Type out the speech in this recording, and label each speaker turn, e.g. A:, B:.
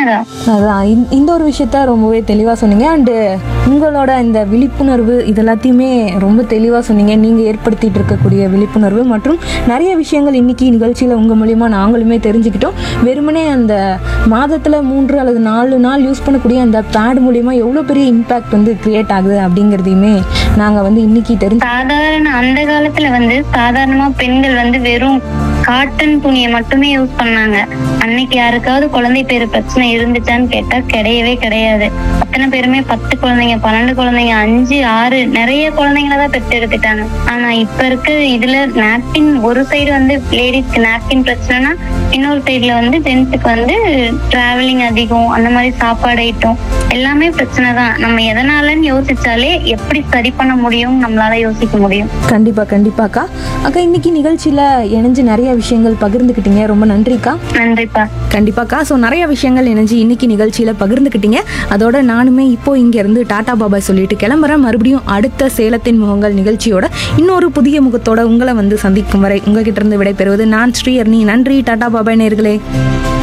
A: உண்மைதான்
B: அதான் இந்த- இந்த ஒரு விஷயத்த ரொம்பவே தெளிவாக சொன்னீங்க அண்டு உங்களோட இந்த விழிப்புணர்வு இது எல்லாத்தையுமே ரொம்ப தெளிவாக சொன்னீங்க நீங்கள் ஏற்படுத்திட்டு இருக்கக்கூடிய விழிப்புணர்வு மற்றும் நிறைய விஷயங்கள் இன்னைக்கு நிகழ்ச்சியில் உங்கள் மூலிமா நாங்களுமே தெரிஞ்சுக்கிட்டோம் வெறுமனே அந்த மாதத்தில் மூன்று அல்லது நாலு நாள் யூஸ் பண்ணக்கூடிய அந்த பேட் மூலிமா எவ்வளோ பெரிய இம்பேக்ட் வந்து கிரியேட் ஆகுது அப்படிங்கிறதையுமே நாங்கள் வந்து இன்னைக்கு தெரிஞ்சு
A: சாதாரண அந்த காலத்துல வந்து சாதாரணமா பெண்கள் வந்து வெறும் காட்டன் துணியை மட்டுமே யூஸ் பண்ணாங்க அன்னைக்கு யாருக்காவது குழந்தை பேரு பிரச்சனை இருந்துச்சான்னு கேட்டா கிடையவே கிடையாது அத்தனை பேருமே பத்து குழந்தைங்க பன்னெண்டு குழந்தைங்க அஞ்சு ஆறு நிறைய குழந்தைங்கள தான் பெற்று எடுத்துட்டாங்க ஆனா இப்ப இருக்க இதுல நாப்கின் ஒரு சைடு வந்து லேடிஸ்க்கு நாப்கின் பிரச்சனைனா இன்னொரு சைடுல வந்து ஜென்ஸுக்கு வந்து டிராவலிங் அதிகம் அந்த மாதிரி சாப்பாடு ஐட்டம் எல்லாமே பிரச்சனை தான் நம்ம எதனாலன்னு யோசிச்சாலே எப்படி சரி பண்ண முடியும் நம்மளால யோசிக்க முடியும்
B: கண்டிப்பாக கண்டிப்பாக்கா அக்கா இன்னைக்கு நிகழ்ச்சியில் இணைஞ்சு நிறைய விஷயங்கள் பகிர்ந்துக்கிட்டீங்க ரொம்ப நன்றிக்கா
A: நன்றிப்பா
B: கண்டிப்பாக்கா ஸோ நிறைய விஷயங்கள் இணைஞ்சு இன்னைக்கு நிகழ்ச்சியில் பகிர்ந்துக்கிட்டீங்க அதோட நானுமே இப்போ இங்கேருந்து டாடா பாபாய் சொல்லிட்டு கிளம்புறேன் மறுபடியும் அடுத்த சேலத்தின் முகங்கள் நிகழ்ச்சியோட இன்னொரு புதிய முகத்தோட உங்களை வந்து சந்திக்கும் வரை உங்ககிட்ட இருந்து விடைபெறுவது நான் ஸ்ரீஹர்னி நன்றி டாடா பாபாய் நேர்களே